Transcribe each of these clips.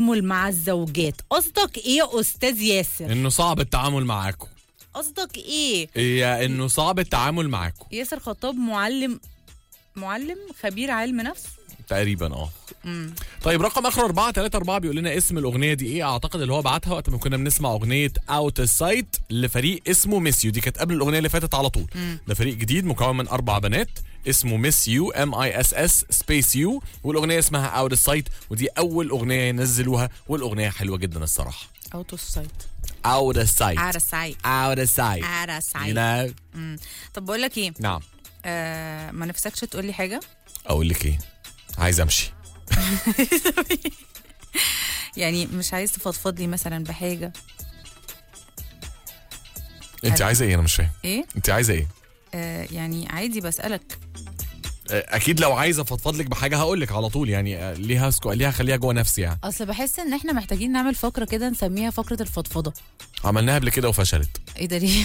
التعامل مع الزوجات قصدك ايه يا استاذ ياسر انه صعب التعامل معاكم قصدك ايه هي انه صعب التعامل معاكم ياسر خطاب معلم معلم خبير علم نفس تقريبا اه طيب رقم اخر 4 3 4 بيقول لنا اسم الاغنيه دي ايه اعتقد اللي هو بعتها وقت ما كنا بنسمع اغنيه اوت سايت لفريق اسمه ميس يو دي كانت قبل الاغنيه اللي فاتت على طول ده فريق جديد مكون من اربع بنات اسمه ميس يو ام اي اس اس سبيس يو والاغنيه اسمها اوت سايت ودي اول اغنيه ينزلوها والاغنيه حلوه جدا الصراحه اوت اوف سايت اوت سايت على السعيد اوت سايت على you السعيد know طب بقول لك ايه نعم آه ما نفسكش تقول لي حاجه اقول لك ايه عايز امشي يعني مش عايز تفضفض لي مثلا بحاجه انت حلو. عايزه ايه انا مش فاهم ايه انت عايزه ايه آه يعني عادي بسالك اكيد لو عايزه افضفض لك بحاجه هقول لك على طول يعني آه، ليها اسكو ليها خليها جوه نفسي يعني اصل بحس ان احنا محتاجين نعمل فقره كده نسميها فقره الفضفضه عملناها قبل كده وفشلت ايه ده ليه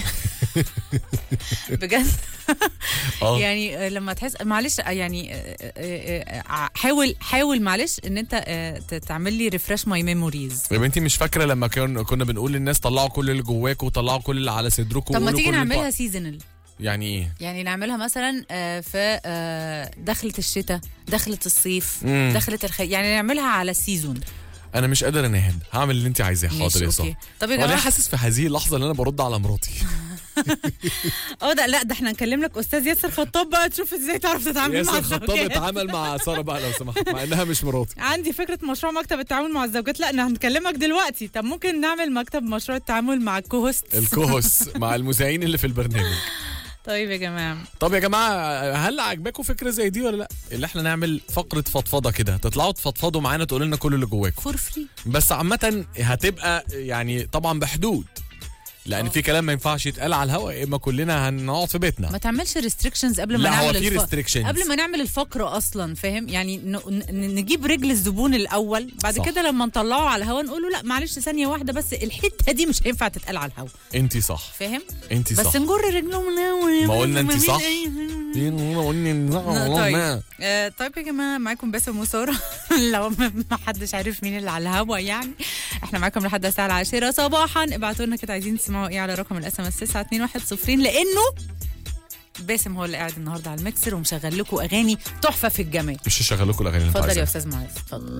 بجد اه يعني آه، لما تحس معلش آه، يعني آه، آه، آه، حاول حاول معلش ان انت آه، ت- تعمل لي ريفرش ماي ميموريز يا بنتي مش فاكره لما كن كنا بنقول للناس طلعوا كل اللي جواكم وطلعوا كل اللي على صدركم طب ما وقولوا تيجي كل اللي نعملها انتوا- سيزونال يعني ايه يعني نعملها مثلا آه، في آه، دخلة الشتاء دخلة الصيف مم. دخلة الخ... يعني نعملها على السيزون انا مش قادر انهد هعمل اللي انت عايزاه ماشي، حاضر يا أوكي. صاحبي طب يا وانا جماعه حاسس في هذه اللحظه ان انا برد على مراتي اه ده لا ده احنا نكلم لك استاذ ياسر خطاب بقى تشوف ازاي تعرف تتعامل مع ياسر خطاب الزوجات اتعامل مع ساره بقى لو سمحت مع انها مش مراتي عندي فكره مشروع مكتب التعامل مع الزوجات لا انا هنكلمك دلوقتي طب ممكن نعمل مكتب مشروع التعامل مع الكوهوست الكوهوس مع المذيعين اللي في البرنامج طيب يا جماعه طب يا جماعه هل عجباكم فكره زي دي ولا لا اللي احنا نعمل فقره فضفضه كده تطلعوا تفضفضوا معانا تقولوا لنا كل اللي جواكم فور فري بس عامة هتبقى يعني طبعا بحدود لان آه. في كلام ما ينفعش يتقال على الهواء يا اما كلنا هنقعد في بيتنا ما تعملش ريستريكشنز قبل ما لا هو نعمل في الف- restrictions. قبل ما نعمل الفقره اصلا فاهم يعني ن... ن... نجيب رجل الزبون الاول بعد صح. كده لما نطلعه على الهوا نقول له لا معلش ثانيه واحده بس الحته دي مش هينفع تتقال على الهوا انت صح فاهم انت صح بس نجر رجلهم الاول ما قلنا انت صح طيب طيب آه طيب يا جماعه معاكم باسم وساره لو ما ما حدش عارف مين اللي على الهوا يعني احنا معاكم لحد الساعه العاشرة صباحا ابعتوا لنا كده عايزين تسمعوا ايه على رقم الاس ام اس 921 لانه باسم هو اللي قاعد النهارده على الميكسر ومشغل لكم اغاني تحفه في الجمال مش هشغل لكم الاغاني اللي انتوا اتفضل يا عايزينها استاذ معاذ اتفضل